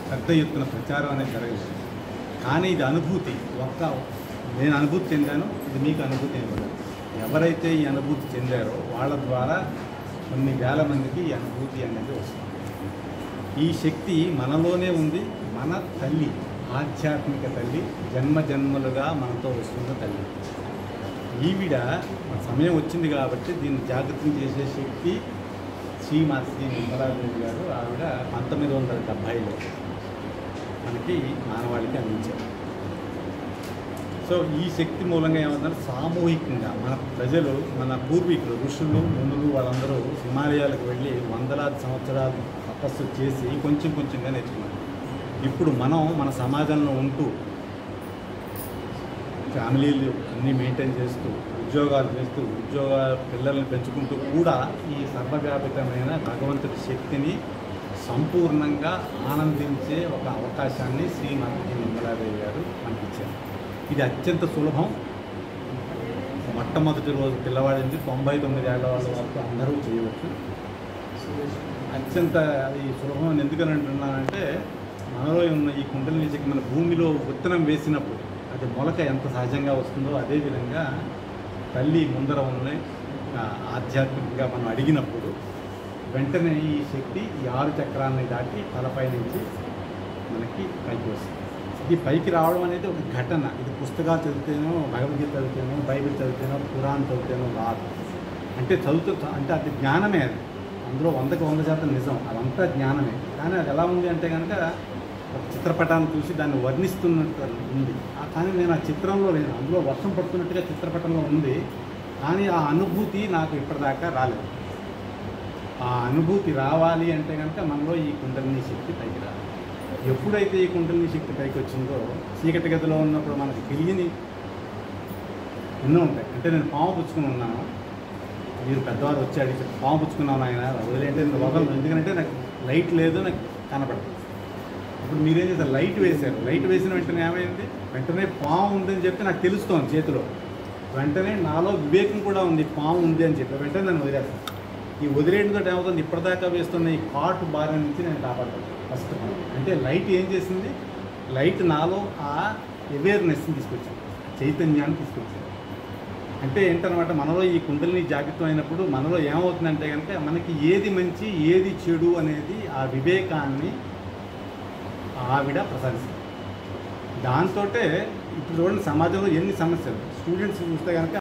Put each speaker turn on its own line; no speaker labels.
పెద్ద ఎత్తున ప్రచారం అనేది జరగలేదు కానీ ఇది అనుభూతి ఒక్క నేను అనుభూతి చెందాను ఇది మీకు అనుభూతి ఇవ్వలేదు ఎవరైతే ఈ అనుభూతి చెందారో వాళ్ళ ద్వారా కొన్ని వేల మందికి ఈ అనుభూతి అనేది వస్తుంది ఈ శక్తి మనలోనే ఉంది మన తల్లి ఆధ్యాత్మిక తల్లి జన్మ జన్మలుగా మనతో వస్తున్న తల్లి ఈవిడ మన సమయం వచ్చింది కాబట్టి దీన్ని జాగృతం చేసే శక్తి శ్రీమాత శ్రీ నిర్మలాదేవి గారు ఆవిడ పంతొమ్మిది వందల డెబ్భైలో మనకి మానవాళికి అందించారు సో ఈ శక్తి మూలంగా ఏమవుతుందంటే సామూహికంగా మన ప్రజలు మన పూర్వీకులు ఋషులు మునులు వాళ్ళందరూ హిమాలయాలకు వెళ్ళి వందలాది సంవత్సరాలు తపస్సు చేసి కొంచెం కొంచెంగా నేర్చుకున్నారు ఇప్పుడు మనం మన సమాజంలో ఉంటూ ఫ్యామిలీలు అన్నీ మెయింటైన్ చేస్తూ ఉద్యోగాలు చేస్తూ ఉద్యోగ పిల్లల్ని పెంచుకుంటూ కూడా ఈ సర్వవ్యాపితమైన భగవంతుడి శక్తిని సంపూర్ణంగా ఆనందించే ఒక అవకాశాన్ని శ్రీమతి మంగళాదేవి గారు మనకిచ్చారు ఇది అత్యంత సులభం మొట్టమొదటి రోజు పిల్లవాడి నుంచి తొంభై తొమ్మిది ఏళ్ళ వాళ్ళ వరకు అందరూ చేయవచ్చు అత్యంత అది సులభం అని ఎందుకని అంటున్నానంటే మనలో ఉన్న ఈ కుండలిని శక్తి మన భూమిలో విత్తనం వేసినప్పుడు అది మొలక ఎంత సహజంగా వస్తుందో అదేవిధంగా తల్లి ముందర ఉన్న ఆ, ఆధ్యాత్మికంగా మనం అడిగినప్పుడు వెంటనే ఈ శక్తి ఈ ఆరు చక్రాన్ని దాటి తలపై నుంచి మనకి పైకి వస్తుంది ఇది పైకి రావడం అనేది ఒక ఘటన ఇది పుస్తకాలు చదివితేనో భగవద్గీత చదివితేనో బైబిల్ చదివితేనో పురాణం చదివితేనో రాదు అంటే చదువుతూ అంటే అది జ్ఞానమే అది అందులో వందకు వంద శాతం నిజం అదంతా జ్ఞానమే కానీ అది ఎలా ఉంది అంటే కనుక ఒక చిత్రపటాన్ని చూసి దాన్ని వర్ణిస్తున్నట్టు ఉంది ఆ కానీ నేను ఆ చిత్రంలో లేను అందులో వర్షం పడుతున్నట్టుగా చిత్రపటంలో ఉంది కానీ ఆ అనుభూతి నాకు ఇప్పటిదాకా రాలేదు ఆ అనుభూతి రావాలి అంటే కనుక మనలో ఈ కుండలిని శక్తి పైకి రావాలి ఎప్పుడైతే ఈ కుండలిని శక్తి పైకి వచ్చిందో చీకటి గదిలో ఉన్నప్పుడు మనకు తెలియని ఎన్నో ఉంటాయి అంటే నేను పాము పుచ్చుకుని ఉన్నాను మీరు పెద్దవారు వచ్చి అడిగి పాము పుచ్చుకున్నాను ఆయన వదిలేంటే నేను వదలను ఎందుకంటే నాకు లైట్ లేదు నాకు కనపడదు ఇప్పుడు మీరేం చేశారు లైట్ వేశారు లైట్ వేసిన వెంటనే ఏమైంది వెంటనే పాము ఉందని చెప్పి నాకు తెలుస్తోంది చేతిలో వెంటనే నాలో వివేకం కూడా ఉంది పాము ఉంది అని చెప్పి వెంటనే నన్ను వదిలేస్తాను ఈ వదిలేయడంతో ఏమవుతుంది ఇప్పటిదాకా వేస్తున్న ఈ కాటు బారి నుంచి నేను కాపాడతాను ఫస్ట్ అంటే లైట్ ఏం చేసింది లైట్ నాలో ఆ అవేర్నెస్ని తీసుకొచ్చింది చైతన్యాన్ని తీసుకొచ్చింది అంటే ఏంటనమాట మనలో ఈ కుండలిని జాగ్రత్త అయినప్పుడు మనలో ఏమవుతుందంటే కనుక మనకి ఏది మంచి ఏది చెడు అనేది ఆ వివేకాన్ని ఆవిడ ప్రసాదిస్తుంది దాంతో ఇప్పుడు చూడండి సమాజంలో ఎన్ని సమస్యలు స్టూడెంట్స్ చూస్తే కనుక